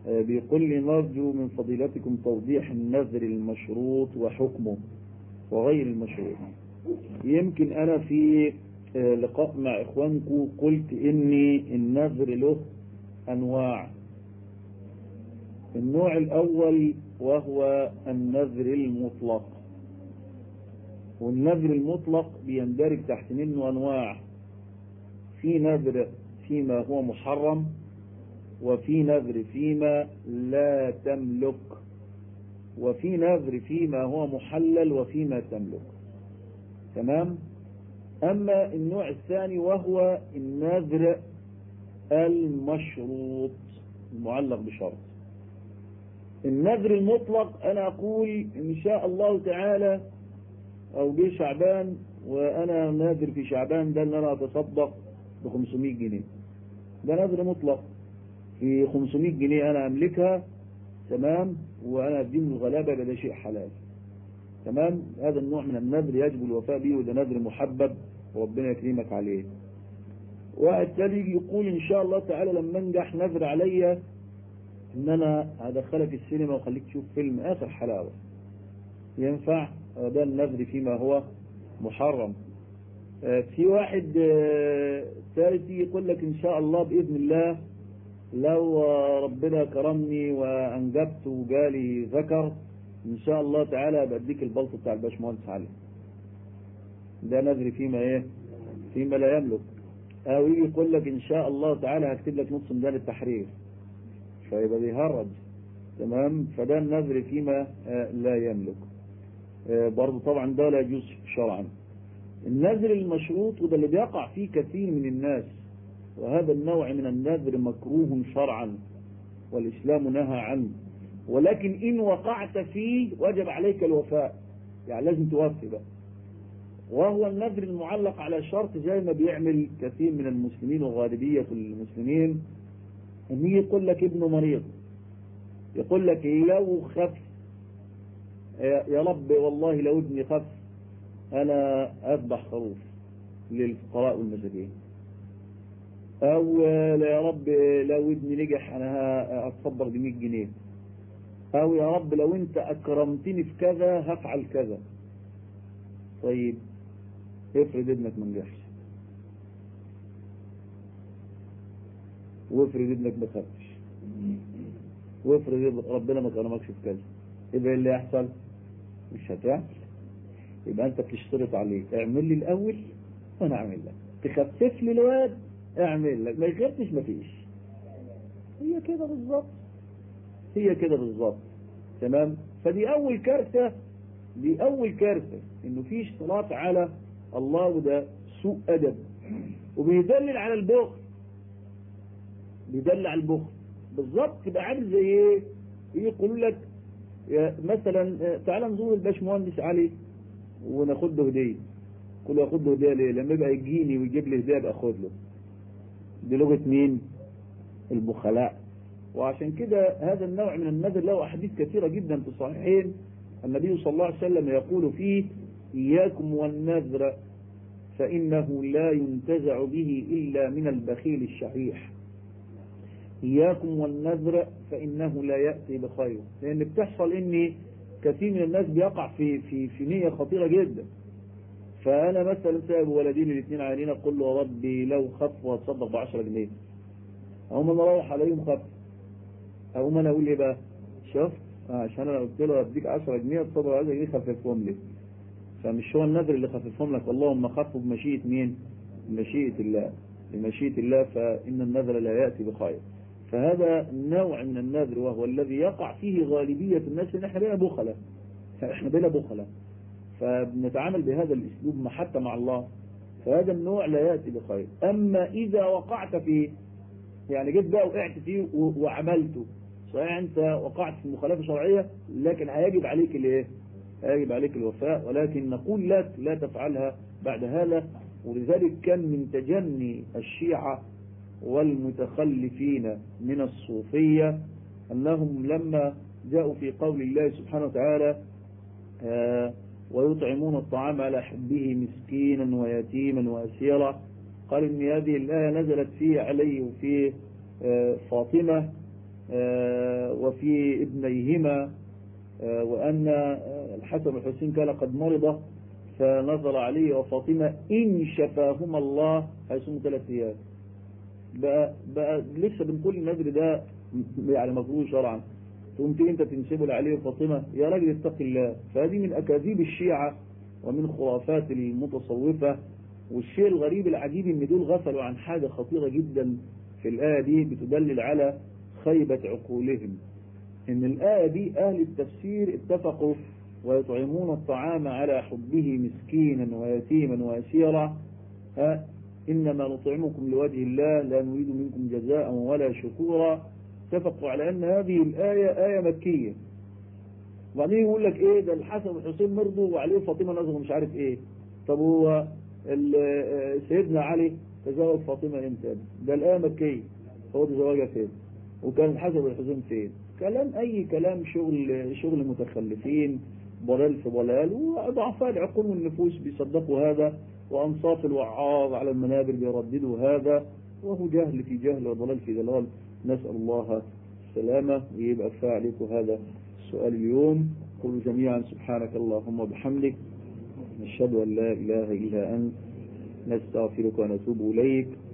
بيقول لي نرجو من فضيلتكم توضيح النذر المشروط وحكمه وغير المشروط يمكن أنا في لقاء مع إخوانكم قلت إني النذر له أنواع النوع الأول وهو النذر المطلق والنذر المطلق بيندرج تحت منه أنواع في نذر فيما هو محرم وفي نذر فيما لا تملك وفي نذر فيما هو محلل وفيما تملك تمام أما النوع الثاني وهو النذر المشروط المعلق بشرط النذر المطلق أنا أقول إن شاء الله تعالى أو جه شعبان وأنا نادر في شعبان ده إن أنا أتصدق ب 500 جنيه ده نذر مطلق في 500 جنيه أنا أملكها تمام وأنا أدين الغلابة يبقى ده شيء حلال تمام هذا النوع من النذر يجب الوفاء به وده نذر محبب وربنا يكرمك عليه واحد تاني يجي يقول إن شاء الله تعالى لما أنجح نذر عليا إن أنا هدخلك السينما وخليك تشوف فيلم آخر حلاوة ينفع ده النذر فيما هو محرم في واحد ثالث يقول لك ان شاء الله باذن الله لو ربنا كرمني وانجبت وجالي ذكر ان شاء الله تعالى بديك البلط بتاع الباشمهندس علي ده نذر فيما ايه فيما لا يملك او يجي يقول لك ان شاء الله تعالى هكتب لك نص ميدان التحرير فيبقى بيهرج تمام فده النذر فيما لا يملك برضه طبعا ده لا يجوز شرعا النذر المشروط وده اللي بيقع فيه كثير من الناس وهذا النوع من النذر مكروه شرعا والإسلام نهى عنه ولكن إن وقعت فيه وجب عليك الوفاء يعني لازم توفي بقى وهو النذر المعلق على شرط زي ما بيعمل كثير من المسلمين وغالبية المسلمين ان يقول لك ابنه مريض يقول لك لو خف يا رب والله لو ابني خف انا اذبح خروف للفقراء والمساكين او يا رب لو ابني نجح انا هتصبر ب 100 جنيه او يا رب لو انت اكرمتني في كذا هفعل كذا طيب افرض ابنك ما نجحش وافرض ابنك ما خفش وافرض ربنا ما كرمكش في كذا يبقى اللي يحصل مش هتعمل يبقى انت بتشترط عليه اعمل لي الاول وانا اعمل لك تخفف لي الواد اعمل لك ما يخفش ما فيش هي كده بالظبط هي كده بالظبط تمام فدي اول كارثه دي اول كارثه انه في اشتراط على الله وده سوء ادب وبيدلل على البخل بيدل على البخل بالظبط تبقى عامل زي ايه يقول لك مثلا تعال نزور الباشمهندس علي وناخد له هديه كل ياخد له هديه ليه لما يبقى يجيني ويجيب لي هديه ابقى اخد له دي لغه مين البخلاء وعشان كده هذا النوع من النذر له احاديث كثيره جدا في الصحيحين النبي صلى الله عليه وسلم يقول فيه اياكم والنذر فانه لا ينتزع به الا من البخيل الشحيح إياكم والنذر فإنه لا يأتي بخير لأن بتحصل إن كثير من الناس بيقع في في في نية خطيرة جدا فأنا مثلا سايب ولدين الاثنين عينين أقول له يا ربي لو خف وتصدق ب 10 جنيه أقوم أنا أروح عليهم خف أقوم أنا أقول إيه بقى شفت عشان أنا قلت له أديك 10 جنيه تصدق 10 جنيه خففهم لي فمش هو النذر اللي خففهم لك اللهم خفوا بمشيئة مين؟ بمشيئة الله بمشيئة الله فإن النذر لا يأتي بخير فهذا نوع من النذر وهو الذي يقع فيه غالبية الناس ان احنا بينا بخلة احنا بينا بخلة فبنتعامل بهذا الاسلوب حتى مع الله فهذا النوع لا يأتي بخير اما اذا وقعت فيه يعني جيت بقى وقعت فيه وعملته صحيح انت وقعت في مخالفة شرعية لكن هيجب عليك الايه هيجب عليك الوفاء ولكن نقول لك لا تفعلها بعد هذا ولذلك كان من تجني الشيعة والمتخلفين من الصوفية أنهم لما جاءوا في قول الله سبحانه وتعالى آه ويطعمون الطعام على حبه مسكينا ويتيما وأسيرا قال إن هذه الآية نزلت في علي وفي آه فاطمة آه وفي ابنيهما وأن الحسن والحسين كان قد مرض فنظر عليه وفاطمة إن شفاهما الله هيصوموا ثلاث أيام بقى, بقى لسه بنقول النذر ده يعني مكروه شرعا تقوم انت تنسبه لعلي وفاطمة يا راجل اتق الله فهذه من أكاذيب الشيعة ومن خرافات المتصوفة والشيء الغريب العجيب ان دول غفلوا عن حاجة خطيرة جدا في الآية دي بتدلل على خيبة عقولهم ان الآية دي أهل التفسير اتفقوا ويطعمون الطعام على حبه مسكينا ويتيما وأسيرا ها إنما نطعمكم لوجه الله لا نريد منكم جزاء ولا شكورا اتفقوا على أن هذه الآية آية مكية وبعدين يقول لك إيه ده الحسن والحسين مرضوا وعليه فاطمة نظروا مش عارف إيه طب هو سيدنا علي تزوج فاطمة امتى ده الآية مكية هو تزوجها فين وكان الحسن والحسين فين كلام أي كلام شغل شغل متخلفين ضلال في ضلال وضعفاء العقول والنفوس بيصدقوا هذا وأنصاف الوعاظ على المنابر بيرددوا هذا وهو جهل في جهل وضلال في ضلال نسأل الله السلامة ويبقى كفاية عليكم هذا السؤال اليوم قولوا جميعا سبحانك اللهم وبحمدك نشهد أن لا إله إلا أنت نستغفرك ونتوب إليك